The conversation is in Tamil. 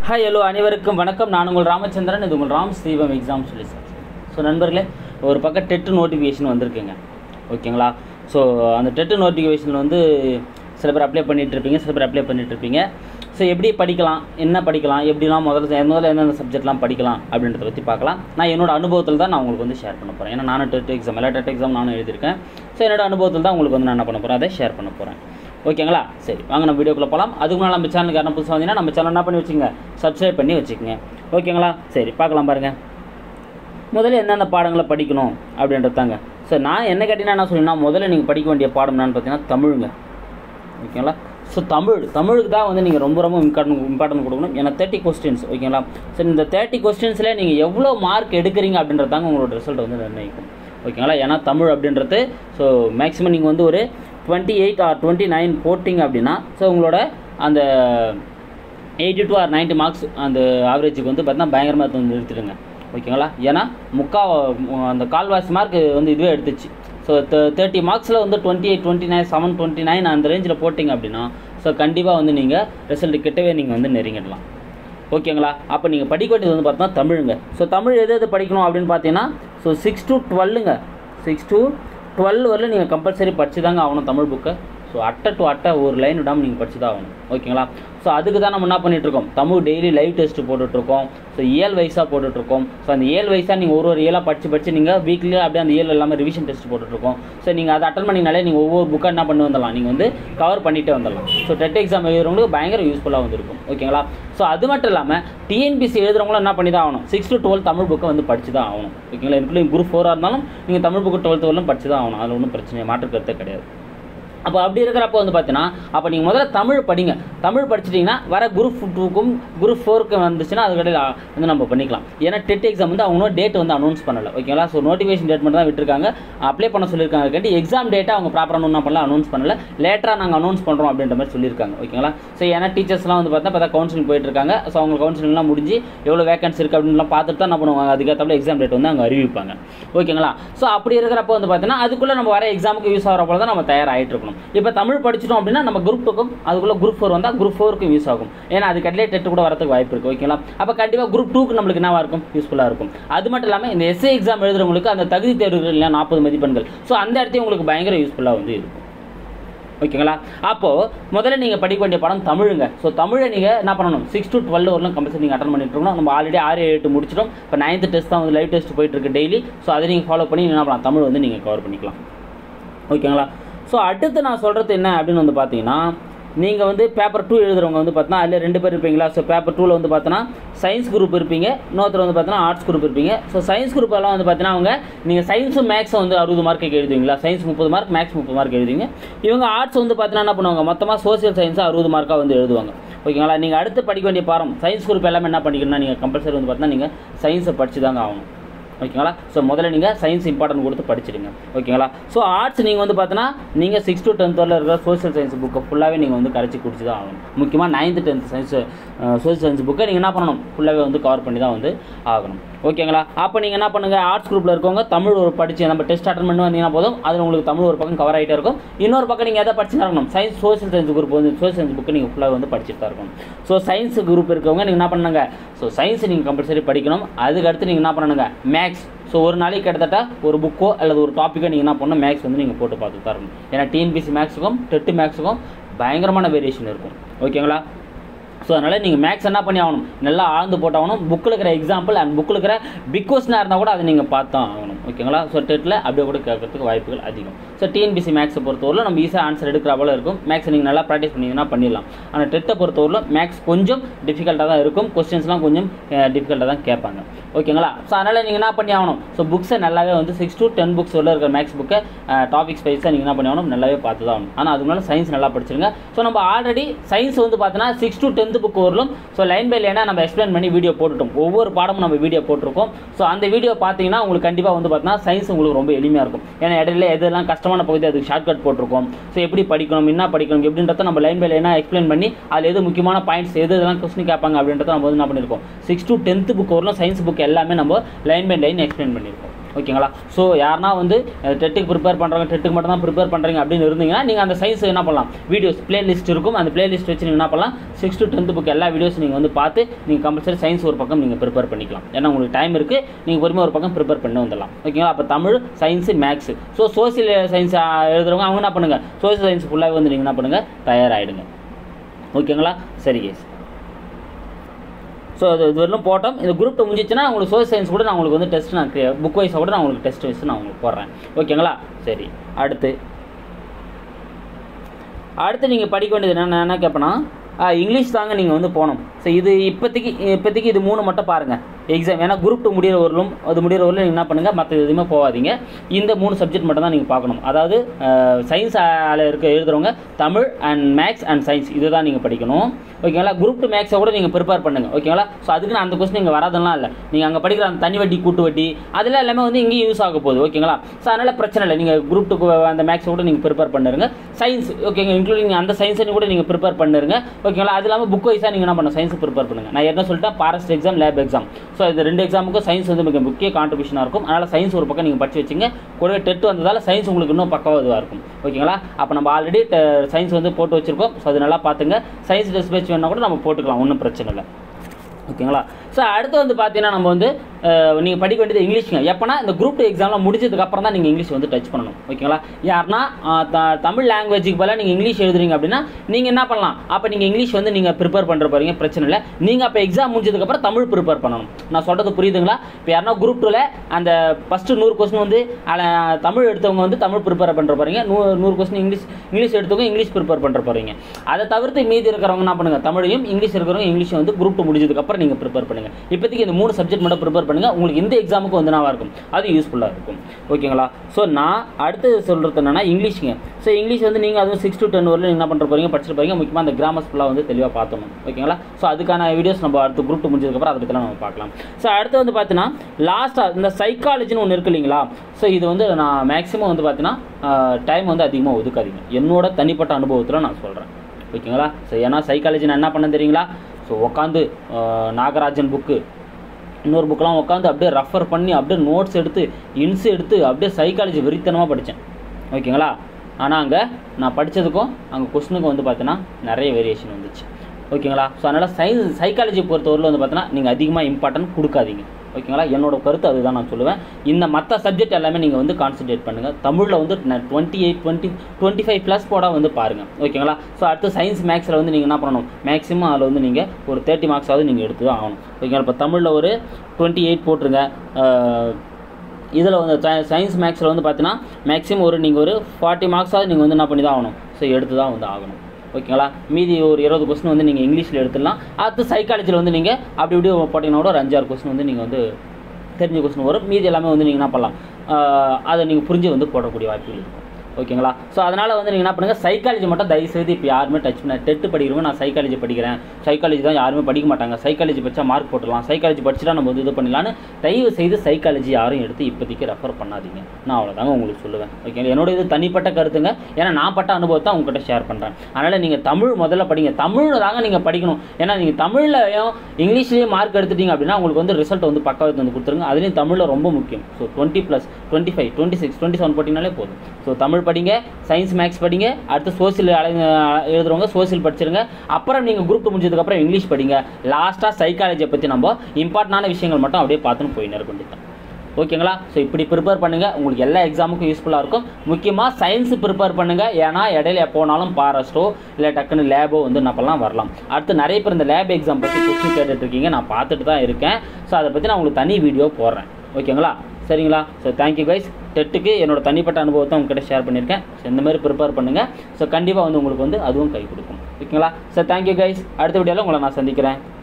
ஹாய் ஹலோ அனைவருக்கும் வணக்கம் நான் உங்கள் ராமச்சந்திரன் இது உங்கள் ராம் ஸ்ரீவம் எக்ஸாம் சொல்லி சார் ஸோ நண்பர்களே ஒரு பக்கம் டெட்டு நோட்டிஃபிகேஷன் வந்திருக்குங்க ஓகேங்களா ஸோ அந்த டெட்டு நோட்டிஃபிகேஷன் வந்து சில பேர் அப்ளை பண்ணிட்டு இருப்பீங்க சில பேர் அப்ளை பண்ணிட்டு இருப்பீங்க ஸோ எப்படி படிக்கலாம் என்ன படிக்கலாம் எப்படிலாம் முதல்ல முதல்ல எந்தெந்த சப்ஜெக்ட்லாம் படிக்கலாம் அப்படின்றத பற்றி பார்க்கலாம் நான் என்னோட அனுபவத்தில் தான் நான் உங்களுக்கு வந்து ஷேர் பண்ண போகிறேன் ஏன்னா நானும் டெட் எக்ஸாம் எல்லா டெட் எக்ஸாம் நானும் எழுதியிருக்கேன் ஸோ என்னோட அனுபவத்தில் தான் உங்களுக்கு வந்து நான் என்ன பண்ண போகிறேன் அதை ஷேர் பண்ண போகிறேன் ஓகேங்களா சரி வாங்க நம்ம வீடியோக்குள்ளே போகலாம் அதுக்கு முன்னாடி நம்ம சேனலுக்கு யாரும் புதுசாக வந்தீங்கன்னா நம்ம சேனல் என்ன பண்ணி வச்சுங்க சப்ஸ்கிரைப் பண்ணி வச்சுக்கோங்க ஓகேங்களா சரி பார்க்கலாம் பாருங்கள் முதல்ல எந்தெந்த பாடங்களை படிக்கணும் அப்படின்றது தாங்க ஸோ நான் என்ன கேட்டீங்கன்னா என்ன சொன்னீங்கன்னா முதல்ல நீங்கள் படிக்க வேண்டிய பாடம் என்னன்னு பார்த்தீங்கன்னா தமிழுங்க ஓகேங்களா ஸோ தமிழ் தமிழுக்கு தான் வந்து நீங்கள் ரொம்ப ரொம்ப இம்பார்ட்டன் இம்பார்ட்டன்ட் கொடுக்கணும் ஏன்னா தேர்ட்டி கொஸ்டின்ஸ் ஓகேங்களா ஸோ இந்த தேர்ட்டி கொஸ்டின்ஸில் நீங்கள் எவ்வளோ மார்க் எடுக்கிறீங்க அப்படின்றது தாங்க உங்களோட ரிசல்ட் வந்து நிர்ணயிக்கும் ஓகேங்களா ஏன்னா தமிழ் அப்படின்றது ஸோ மேக்ஸிமம் நீங்கள் வந்து ஒரு twenty eight or twenty nine போட்டிங்க அப்படின்னா ஸோ உங்களோட அந்த எயிட்டி டூ ஆர் 90 மார்க்ஸ் அந்த ஆவரேஜுக்கு வந்து பார்த்தீங்கன்னா பயங்கரமாக வந்து நிறுத்திடுங்க ஓகேங்களா ஏன்னா முக்கா அந்த கால்வாசி மார்க் வந்து இதுவே எடுத்துச்சு ஸோ தேர்ட்டி மார்க்ஸில் வந்து twenty eight twenty nine seven twenty nine அந்த ரேஞ்சில் போட்டிங்க அப்படின்னா ஸோ கண்டிப்பாக வந்து நீங்கள் ரிசல்ட் கிட்டவே நீங்கள் வந்து நெருங்கிடலாம் ஓகேங்களா அப்போ நீங்கள் படிக்க வேண்டியது வந்து பார்த்தீங்கன்னா தமிழுங்க ஸோ தமிழ் எது எது படிக்கணும் அப்படின்னு பார்த்தீங்கன்னா ஸோ சிக்ஸ் டு டுவெல்லுங்க சிக்ஸ் டு டுவெல் வரல நீங்கள் கம்பல்சரி படிச்சு தாங்க ஆகணும் தமிழ் புக்கை ஸோ அட்டை டு அட்டை ஒரு லைன் விடாமல் நீங்கள் படிச்சு தான் ஆகணும் ஓகேங்களா ஸோ அதுக்கு தான் நம்ம என்ன பண்ணிகிட்ருக்கோம் தமிழ் டெய்லி லைவ் டெஸ்ட் போட்டுட்ருக்கோம் ஸோ இயல் வைஸாக போட்டுட்ருக்கோம் ஸோ அந்த இயல் வைஸாக நீங்கள் ஒரு ஒரு இயலாக படித்து படித்து நீங்கள் வீக்லியாக அப்படியே அந்த இயல் எல்லாமே ரிவிஷன் டெஸ்ட் போட்டுட்ருக்கோம் ஸோ நீங்கள் அதை அட்டன் பண்ணிங்கனாலே நீங்கள் ஒவ்வொரு புக்காக என்ன பண்ணி வந்துடலாம் நீங்கள் வந்து கவர் பண்ணிகிட்டே வந்துடலாம் ஸோ டெட் எக்ஸாம் எழுதுறவங்களுக்கு பயங்கர யூஸ்ஃபுல்லாக வந்துருக்கும் ஓகேங்களா ஸோ அது மட்டும் இல்லாமல் டிஎன்பிசி எழுதுறவங்களும் என்ன பண்ணி தான் ஆகணும் சிக்ஸ் டு டுவெல் தமிழ் புக்கை வந்து படிச்சு தான் ஆகணும் ஓகேங்களா இன்க்ளூடிங் குரூப் ஃபோராக இருந்தாலும் நீங்கள் தமிழ் புக்கு டுவெல்த் வரலும் படிச்சு தான் ஆகணும் அதில் ஒன்றும் பிரச்சனை மாற்று கருத்தே கிடையாது அப்போ அப்படி இருக்கிறப்போ வந்து பார்த்தீங்கன்னா அப்போ நீங்கள் முதல்ல தமிழ் படிங்க தமிழ் படிச்சிட்டிங்கன்னா வர குரூப் டூக்கும் குரூப் ஃபோருக்கும் வந்துச்சுன்னா அதுக்கடையில் வந்து நம்ம பண்ணிக்கலாம் ஏன்னா டெட் எக்ஸாம் வந்து அவங்க டேட் வந்து அனௌன்ஸ் பண்ணலை ஓகேங்களா ஸோ நோட்டிஃபிகேஷன் டேட் மட்டும் தான் விட்டுருக்காங்க அப்ளை பண்ண சொல்லியிருக்காங்க கேட்டு எக்ஸாம் டேட்டை அவங்க ப்ராப்பராக ஒன்றும் பண்ணல அனௌன்ஸ் பண்ணல லேட்டராக நாங்கள் அனௌன்ஸ் பண்ணுறோம் அப்படின்ற மாதிரி சொல்லியிருக்காங்க ஓகேங்களா ஸோ ஏன்னா டீச்சர்ஸ்லாம் வந்து பார்த்தா பார்த்தா கவுன்சிலிங் போயிட்டு இருக்காங்க ஸோ அவங்க கவுன்சிலிங்லாம் முடிஞ்சு எவ்வளோ வேகன்சி இருக்குது அப்படின்லாம் பார்த்துட்டு தான் என்ன பண்ணுவாங்க அதுக்கேற்ற எக்ஸாம் டேட் வந்து அவங்க அறிவிப்பாங்க ஓகேங்களா ஸோ அப்படி இருக்கிறப்போ வந்து பார்த்தீங்கன்னா அதுக்குள்ளே நம்ம வர எக்ஸாமுக்கு யூஸ் ஆகிற போல தான் நம்ம தயாராகிட்டு இருக்கணும் இப்போ தமிழ் படிச்சிட்டோம் அப்படின்னா நம்ம குரூப் டூக்கும் அதுக்குள்ளே குரூப் ஃபோர் வந்தால் குரூப் ஃபோருக்கும் யூஸ் ஆகும் ஏன்னா அதுக்கு அட்லே டெட் கூட வரதுக்கு வாய்ப்பு இருக்குது ஓகேங்களா அப்போ கண்டிப்பாக குரூப் டூக்கு நம்மளுக்கு என்னவா இருக்கும் யூஸ்ஃபுல்லாக இருக்கும் அது மட்டும் இல்லாமல் இந்த எஸ்ஏ எக்ஸாம் எழுதுறவங்களுக்கு அந்த தகுதி தேர்வுகள் இல்லை நாற்பது மதிப்பெண்கள் ஸோ அந்த இடத்தையும் உங்களுக்கு பயங்கர யூஸ்ஃபுல்லாக வந்து இருக்கும் ஓகேங்களா அப்போது முதல்ல நீங்கள் படிக்க வேண்டிய படம் தமிழுங்க ஸோ தமிழை நீங்கள் என்ன பண்ணணும் சிக்ஸ் டு டுவெல் வரலாம் கம்பல்சரி நீங்கள் அட்டன் பண்ணிட்டு இருக்கணும் நம்ம ஆல்ரெடி ஆறு எட்டு முடிச்சிட்டோம் இப்போ நைன்த் டெஸ்ட் தான் வந்து லைவ் டெஸ்ட் போயிட்டு இருக்கு டெய்லி ஸோ அதை நீங்கள் ஃபாலோ பண்ணி என்ன பண்ணலாம் தமிழ் வந்து நீங்கள் கவர் பண்ணிக்கலாம் ஓகேங்களா ஸோ அடுத்து நான் சொல்கிறது என்ன அப்படின்னு வந்து பார்த்தீங்கன்னா நீங்கள் வந்து பேப்பர் டூ எழுதுறவங்க வந்து பார்த்தீங்கன்னா அதில் ரெண்டு பேர் இருப்பீங்களா ஸோ பேப்பர் டூவில் வந்து பார்த்தோன்னா சயின்ஸ் குரூப் இருப்பீங்க இன்னொருத்தர் வந்து பார்த்தீங்கன்னா ஆர்ட்ஸ் குரூப் இருப்பீங்க ஸோ சயின்ஸ் குரூப் எல்லாம் வந்து பார்த்தீங்கன்னா அவங்க நீங்கள் சயின்ஸும் மேக்ஸும் வந்து அறுபது மார்க்கு எழுதுவீங்களா சயின்ஸ் முப்பது மார்க் மேக்ஸ் முப்பது மார்க் எழுதுவீங்க இவங்க ஆர்ட்ஸ் வந்து பார்த்தீங்கன்னா என்ன பண்ணுவாங்க மொத்தமாக சோசியல் சயின்ஸை அறுபது மார்க்காக வந்து எழுதுவாங்க ஓகேங்களா நீங்கள் அடுத்து படிக்க வேண்டிய பாடம் சயின்ஸ் குரூப் எல்லாமே என்ன பண்ணிக்கணும்னா நீங்கள் கம்பல்சரி வந்து பார்த்தீங்கன்னா நீங்கள் சயின்ஸை படிச்சு தாங்க ஆகணும் ஓகேங்களா ஸோ முதல்ல நீங்கள் சயின்ஸ் இம்பார்ட்டன்ட் கொடுத்து படிச்சிடுங்க ஓகேங்களா ஸோ ஆர்ட்ஸ் நீங்கள் வந்து பார்த்தீங்கன்னா நீங்கள் சிக்ஸ் டு டென்த் வரல இருக்கிற சோஷியல் சயின்ஸ் புக்கை ஃபுல்லாகவே நீங்கள் வந்து கரைச்சி குடிச்சு தான் ஆகணும் முக்கியமாக ninth tenth science social science புக்கை நீங்கள் என்ன பண்ணணும் ஃபுல்லாகவே வந்து கவர் பண்ணி தான் வந்து ஆகணும் ஓகேங்களா அப்போ நீங்கள் என்ன பண்ணுங்கள் ஆர்ட்ஸ் குரூப்பில் இருக்கவங்க தமிழ் ஒரு படித்து நம்ம டெஸ்ட் அட்டன் பண்ணி வந்தீங்கன்னா போதும் அதில் உங்களுக்கு தமிழ் ஒரு பக்கம் கவர் ஆகிட்டே இருக்கும் இன்னொரு பக்கம் நீங்கள் எதை படிச்சு இருக்கணும் சயின்ஸ் சோஷியல் சயின்ஸ் குரூப் வந்து சோஷியல் சயின்ஸ் புக்கு நீங்கள் ஃபுல்லாக வந்து படிச்சுட்டு தான் இருக்கணும் ஸோ சயின்ஸ் குரூப் இருக்கவங்க நீங்கள் என்ன பண்ணுங்க ஸோ சயின்ஸ் நீங்கள் கம்பல்சரி படிக்கணும் அதுக்கு அடுத்து நீங்கள் என்ன பண்ணணுங்க மேக்ஸ் ஸோ ஒரு நாளைக்கு கிட்டத்தட்ட ஒரு புக்கோ அல்லது ஒரு டாப்பிக்கோ நீங்கள் என்ன பண்ணணும் மேக்ஸ் வந்து நீங்கள் போட்டு பார்த்து தான் இருக்கணும் ஏன்னா டிஎன்பிசி மேக்ஸுக்கும் டெட்டு மேக்ஸுக்கும் பயங்கரமான வேரியேஷன் இருக்கும் ஓகேங்களா ஸோ அதனால் நீங்கள் மேக்ஸ் என்ன பண்ணி ஆகணும் நல்லா ஆழ்ந்து போட்டாகணும் புக்கில் இருக்கிற எக்ஸாம்பிள் அண்ட் புக்கில் இருக்கிற பிக் கொஸ்டினாக இருந்தால் கூட அதை நீங்கள் பார்த்தா ஆகணும் ஓகேங்களா ஸோ டெட்டில் அப்படியே கூட கேட்கறதுக்கு வாய்ப்புகள் அதிகம் ஸோ டிஎன்பிசி மேக்ஸை பொறுத்தவரை நம்ம ஈஸியாக ஆன்சர் எடுக்கிற போல இருக்கும் மேக்ஸ் நீங்கள் நல்லா ப்ராக்டிஸ் பண்ணிங்கன்னா பண்ணிடலாம் ஆனால் டெட்டை பொறுத்தவரை மேக்ஸ் கொஞ்சம் டிஃபிகல்ட்டாக தான் இருக்கும் கொஸ்டின்ஸ்லாம் கொஞ்சம் டிஃபிகல்ட்டாக தான் கேட்பாங்க ஓகேங்களா ஸோ அதனால் நீங்கள் என்ன பண்ணி ஆகணும் ஸோ புக்ஸை நல்லாவே வந்து சிக்ஸ் டு டென் புக்ஸ் உள்ள இருக்கிற மேக்ஸ் புக்கை டாபிக்ஸ் வைஸாக நீங்கள் என்ன பண்ணி ஆகணும் நல்லாவே பார்த்து தான் ஆகணும் ஆனால் அதுக்கு மேலே சயின்ஸ் நல்லா படிச்சிருங்க ஸோ நம்ம ஆல்ரெடி சயின்ஸ் வந்து பார்த்தோன்னா சிக்ஸ் டு டென்த் புக் வரலும் ஸோ லைன் பை லைனாக நம்ம எக்ஸ்பிளைன் பண்ணி வீடியோ போட்டுட்டோம் ஒவ்வொரு பாடமும் நம்ம வீடியோ போட்டிருக்கோம் ஸோ அந்த வீடியோ பார்த்தீங்கன்னா உங்களுக்கு கண்டிப்பாக வந்து பார்த்தீங்கன்னா சயின்ஸ் உங்களுக்கு ரொம்ப எளிமையாக இருக்கும் ஏன்னா இடையில எதெல்லாம் கஷ்டமான பகுதி அதுக்கு ஷார்ட்கட் போட்டிருக்கோம் ஸோ எப்படி படிக்கணும் என்ன படிக்கணும் எப்படின்றத நம்ம லைன் பை லைனாக எக்ஸ்பிளைன் பண்ணி அதில் எது முக்கியமான பாயிண்ட்ஸ் எது இதெல்லாம் கொஸ்டின் கேட்பாங்க அப்படின்றத நம்ம வந்து என்ன பண்ணியிருக்கோம் சிக்ஸ் டு டென்த் புக் வரலும் சயின்ஸ் புக் எல்லாமே நம்ம லைன் பை லைன் எக்ஸ்பிளைன் பண்ணியிருக்கோம் ஓகேங்களா ஸோ யாருனா வந்து டெட்டுக்கு ப்ரிப்பேர் பண்ணுறவங்க டெட்டுக்கு மட்டும் தான் ப்ரிப்பேர் பண்ணுறீங்க அப்படின்னு இருந்தீங்கன்னா நீங்கள் அந்த சயின்ஸ் என்ன பண்ணலாம் வீடியோஸ் பிளேலிஸ்ட் இருக்கும் அந்த பிளேலிஸ்ட் வச்சு நீங்கள் என்ன பண்ணலாம் சிக்ஸ் டு டென்த் புக் எல்லா வீடியோஸ் நீங்கள் வந்து பார்த்து நீங்கள் கம்பல்சரி சயின்ஸ் ஒரு பக்கம் நீங்கள் ப்ரிப்பேர் பண்ணிக்கலாம் ஏன்னா உங்களுக்கு டைம் இருக்குது நீங்கள் பொறுமையாக ஒரு பக்கம் ப்ரிப்பேர் பண்ணி வந்துடலாம் ஓகேங்களா அப்போ Tamil science maths so social science எழுதுறவங்க அவங்க என்ன பண்ணுங்கள் சோசியல் சயின்ஸ் ஃபுல்லாகவே வந்து நீங்கள் என்ன பண்ணுங்கள் தயாராகிடுங்க ஓகேங்களா சரி கேஸ் ஸோ அது இது வரலும் போட்டோம் இந்த குரூப் முடிஞ்சிச்சுன்னா உங்களுக்கு சோசியல் சயின்ஸ் கூட நான் உங்களுக்கு வந்து டெஸ்ட் நான் புக் வைஸாக கூட நான் உங்களுக்கு டெஸ்ட் வைஸ் நான் உங்களுக்கு போடுறேன் ஓகேங்களா சரி அடுத்து அடுத்து நீங்கள் படிக்க வேண்டியது என்ன நான் என்ன கேட்பேன்னா ஆ, இங்கிலீஷ் தாங்க நீங்கள் வந்து போகணும் ஸோ இது இப்போதைக்கு இப்போதைக்கு இது மூணு மட்டும் பாருங்கள் எக்ஸாம் ஏன்னா குரூப் டூ முடிகிற வரலும் அது முடிகிற வரலும் நீங்கள் என்ன பண்ணுங்கள் மற்ற எதுவுமே போகாதீங்க இந்த மூணு சப்ஜெக்ட் மட்டும் தான் நீங்கள் பார்க்கணும் அதாவது சயின்ஸ் இருக்க எழுதுறவங்க Tamil and maths and science இது தான் நீங்கள் படிக்கணும் ஓகேங்களா குரூப் டூ மேக்ஸை கூட நீங்கள் ப்ரிப்பேர் பண்ணுங்கள் ஓகேங்களா ஸோ அதுக்கு நான் அந்த கொஸ்டின் இங்கே வராதெல்லாம் இல்லை நீங்கள் அங்கே படிக்கிற அந்த தனி வட்டி கூட்டு வட்டி அதெல்லாம் எல்லாமே வந்து இங்கேயும் யூஸ் ஆக போகுது ஓகேங்களா ஸோ அதனால் பிரச்சனை இல்லை நீங்கள் குரூப் டூ அந்த மேக்ஸை கூட நீங்கள் ப்ரிப்பேர் பண்ணுங்க சயின்ஸ் ஓகேங்க இன்க்ளூடிங் அந்த சயின்ஸை கூட நீங்கள் ப்ரிப்பேர் பண்ணுங்க ஓகேங்களா அது இல்லாமல் புக் வைஸாக நீங்கள் என்ன பண்ண சயின்ஸ் ப்ரிப்பேர் பண்ணுங்கள் நான் என்ன சொல்லிட்டேன் first exam lab exam so இந்த ரெண்டு எக்ஸாமுக்கும் சயின்ஸ் வந்து மிக முக்கிய கான்ட்ரிபியூஷனாக இருக்கும் அதனால் சயின்ஸ் ஒரு பக்கம் நீங்கள் படிச்சு வச்சுங்க கூடவே டெட் வந்ததால் சயின்ஸ் உங்களுக்கு இன்னும் பக்கவாக இதுவாக இருக்கும் ஓகேங்களா அப்போ நம்ம ஆல்ரெடி சயின்ஸ் வந்து போட்டு வச்சிருக்கோம் ஸோ அது நல்லா பார்த்துங்க சயின்ஸ் டெஸ்ட் பேச்சு வேணால் கூட நம்ம போட்டுக்கலாம் ஒன்றும் பிரச்சனை இல்லை ஓகேங்களா ஸோ அடுத்து வந்து பார்த்தீங்கன்னா நம்ம வந்து நீங்கள் படிக்க வேண்டியது இங்கிலீஷ்ங்க எப்போனா இந்த குரூப் டூ எக்ஸாம்லாம் முடிச்சதுக்கு அப்புறம் தான் நீங்கள் இங்கிலீஷ் வந்து டச் பண்ணணும் ஓகேங்களா யாருன்னா அஹ், த- தமிழ் லாங்குவேஜுக்கு பதிலாக நீங்கள் இங்கிலீஷ் எழுதுறீங்க அப்படின்னா நீங்கள் என்ன பண்ணலாம் அப்போ நீங்கள் இங்கிலீஷ் வந்து நீங்கள் ப்ரிப்பேர் பண்ணுற போறீங்க பிரச்சனை இல்லை நீங்கள் அப்போ எக்ஸாம் முடிஞ்சதுக்கப்புறம் தமிழ் ப்ரிப்பேர் பண்ணணும் நான் சொல்கிறது புரியுதுங்களா இப்போ யாருன்னா குரூப் டூவில் அந்த ஃபஸ்ட்டு நூறு கொஸ்டின் வந்து அஹ், தமிழ் எடுத்தவங்க வந்து தமிழ் ப்ரிப்பேர் பண்ணுற போகிறீங்க நூ நூறு கொஸ்டின் இங்கிலீஷ் இங்கிலீஷ் எடுத்தவங்க இங்கிலீஷ் ப்ரிப்பேர் பண்ணுற போகிறீங்க அதை தவிர்த்து மீதி இருக்கிறவங்க என்ன பண்ணுங்கள் தமிழையும் இங்கிலீஷ் இருக்கிறவங்க இங்கிலீஷ் வந்து குரூப் டூ முடிஞ்சதுக்கப்புறம் நீங்கள் ப்ரிப்பேர் பண்ணுங்கள் இப்போதைக்கு இந்த மூணு சப்ஜெக்ட் மட்டும் ப்ரிப்பேர் பண்ணுங்கள் உங்களுக்கு இந்த எக்ஸாமுக்கு வந்து நல்லா இருக்கும் அது யூஸ்ஃபுல்லாக இருக்கும் ஓகேங்களா ஸோ நான் அடுத்து சொல்கிறது என்னன்னா இங்கிலீஷுங்க ஸோ இங்கிலீஷ் வந்து நீங்கள் அதுவும் சிக்ஸ் டு டென் வரல என்ன பண்ணுற போறீங்க படிச்சுட்டு போறீங்க முக்கியமாக அந்த கிராமர்ஸ் ஃபுல்லாக வந்து தெளிவாக பார்த்தணும் ஓகேங்களா ஸோ அதுக்கான வீடியோஸ் நம்ம அடுத்து குரூப் டூ முடிஞ்சதுக்கப்புறம் அதை பற்றிலாம் நம்ம பார்க்கலாம் ஸோ அடுத்து வந்து பார்த்தீங்கன்னா லாஸ்ட்டாக இந்த சைக்காலஜின்னு ஒன்று இருக்கு இல்லைங்களா ஸோ இது வந்து நான் மேக்ஸிமம் வந்து பார்த்தீங்கன்னா டைம் வந்து அதிகமாக ஒதுக்காதீங்க என்னோட தனிப்பட்ட அனுபவத்தில் நான் சொல்கிறேன் ஓகேங்களா ஸோ ஏன்னா சைக்காலஜி நான் என்ன பண்ண தெரியுங்களா ஸோ உட்காந்து நாகராஜன் புக்கு இன்னொரு புக்கெலாம் உட்காந்து அப்படியே ரெஃபர் பண்ணி அப்படியே நோட்ஸ் எடுத்து இன்ஸ் எடுத்து அப்படியே சைக்காலஜி வெறித்தனமாக படித்தேன் ஓகேங்களா ஆனால் அங்கே நான் படித்ததுக்கும் அங்கே கொஸ்டினுக்கும் வந்து பார்த்தீங்கன்னா நிறைய வேரியேஷன் வந்துச்சு ஓகேங்களா ஸோ அதனால் சயின்ஸ் சைக்காலஜி பொறுத்தவரையில் வந்து பார்த்தீங்கன்னா நீங்கள் அதிகமாக இம்பார்ட்டன்ட் கொடுக்காதீங்க ஓகேங்களா என்னோட கருத்து அதுதான் நான் சொல்லுவேன் இந்த மற்ற சப்ஜெக்ட் எல்லாமே நீங்கள் வந்து கான்சென்ட்ரேட் பண்ணுங்கள் தமிழில் வந்து twenty eight twenty twenty five plus போட வந்து பாருங்கள் ஓகேங்களா ஸோ அடுத்து சயின்ஸ் மேக்ஸில் வந்து நீங்கள் என்ன பண்ணணும் மேக்ஸிமம் அதில் வந்து நீங்கள் ஒரு தேர்ட்டி மார்க்ஸாவது நீங்கள் எடுத்து தான் ஆகணும் ஓகேங்களா இப்போ தமிழில் ஒரு டுவெண்ட்டி எயிட் போட்டுருங்க இதில் வந்து சயின்ஸ் மேக்ஸில் வந்து பார்த்தீங்கன்னா மேக்ஸிமம் ஒரு நீங்கள் ஒரு ஃபார்ட்டி மார்க்ஸாவது நீங்கள் வந்து என்ன பண்ணி தான் ஆகணும் ஸோ எடுத்து தான் வந்து ஆகணும் ஓகேங்களா மீதி ஒரு இருபது கொஸ்டின் வந்து நீங்கள் இங்கிலீஷில் எடுத்துடலாம் அடுத்து சைக்காலஜியில் வந்து நீங்கள் அப்படி இப்படி போட்டிங்கன்னா கூட ஒரு அஞ்சாறு கொஸ்டின் வந்து நீங்கள் வந்து தெரிஞ்ச கொஸ்டின் வரும் மீதி எல்லாமே வந்து நீங்கள் என்ன பண்ணலாம் ஆஹ் அதை நீங்கள் புரிஞ்சு வந்து போடக்கூடிய வாய்ப்புகள் இருக்கும் ஓகேங்களா ஸோ அதனால் வந்து நீங்கள் என்ன பண்ணுங்கள் சைக்காலஜி மட்டும் தயவு செய்து இப்போ யாருமே டச் பண்ண டெட்டு படிக்கிறவங்க நான் சைக்காலஜி படிக்கிறேன் சைக்காலஜி தான் யாருமே படிக்க மாட்டாங்க சைக்காலஜி படித்தா மார்க் போட்டுடலாம் சைக்காலஜி படிச்சுட்டா நம்ம வந்து இது பண்ணலான்னு தயவு செய்து சைக்காலஜி யாரும் எடுத்து இப்போதைக்கு ரெஃபர் பண்ணாதீங்க நான் அவ்வளோதாங்க உங்களுக்கு சொல்லுவேன் ஓகேங்களா என்னோட இது தனிப்பட்ட கருத்துங்க ஏன்னா நான் பட்ட அனுபவத்தை உங்ககிட்ட ஷேர் பண்ணுறேன் அதனால் நீங்கள் தமிழ் முதல்ல படிங்க தமிழ் தாங்க நீங்கள் படிக்கணும் ஏன்னா நீங்கள் தமிழ்லையும் இங்கிலீஷ்லேயும் மார்க் எடுத்துட்டீங்க அப்படின்னா உங்களுக்கு வந்து ரிசல்ட் வந்து பக்காவது வந்து கொடுத்துருங்க அதுலேயும் தமிழில் ரொம்ப முக்கியம் so twenty plus twenty five twenty six twenty seven போட்டிங்கனாலே போதும் ஸோ தமிழ் படிங்க சயின்ஸ் மேக்ஸ் படிங்க அடுத்து சோசியல் எழுதுறவங்க சோசியல் படிச்சிருங்க அப்புறம் நீங்கள் குரூப் முடிஞ்சதுக்கப்புறம் இங்கிலீஷ் படிங்க லாஸ்ட்டாக சைக்காலஜியை பற்றி நம்ம இம்பார்ட்டண்டான விஷயங்கள் மட்டும் அப்படியே பார்த்துன்னு போயின்னு இருக்க வேண்டியது ஓகேங்களா ஸோ இப்படி ப்ரிப்பேர் பண்ணுங்கள் உங்களுக்கு எல்லா எக்ஸாமுக்கும் யூஸ்ஃபுல்லாக இருக்கும் முக்கியமாக சயின்ஸ் ப்ரிப்பேர் பண்ணுங்கள் ஏன்னா இடையில எப்போனாலும் பாரஸ்ட்டோ இல்லை டக்குன்னு லேபோ வந்து நம்மலாம் வரலாம் அடுத்து நிறைய பேர் இந்த லேப் எக்ஸாம் பற்றி கொஸ்டின் கேட்டுட்டு இருக்கீங்க நான் பார்த்துட்டு தான் இருக்கேன் ஸோ அதை பற்றி நான் உங்களுக்கு தனி வீடியோ போடுறேன் ஓகேங்களா சரிங்களா ஸோ தேங்க்யூ கைஸ் டெட்டுக்கு என்னோட தனிப்பட்ட அனுபவத்தை உங்ககிட்ட ஷேர் பண்ணியிருக்கேன் ஸோ இந்த மாதிரி ப்ரிப்பேர் பண்ணுங்கள் ஸோ கண்டிப்பாக வந்து உங்களுக்கு வந்து அதுவும் கை கொடுக்கும் ஓகேங்களா ஸோ தேங்க்யூ கைஸ் அடுத்த வீடியோவில் உங்களை நான் சந்திக்கிறேன்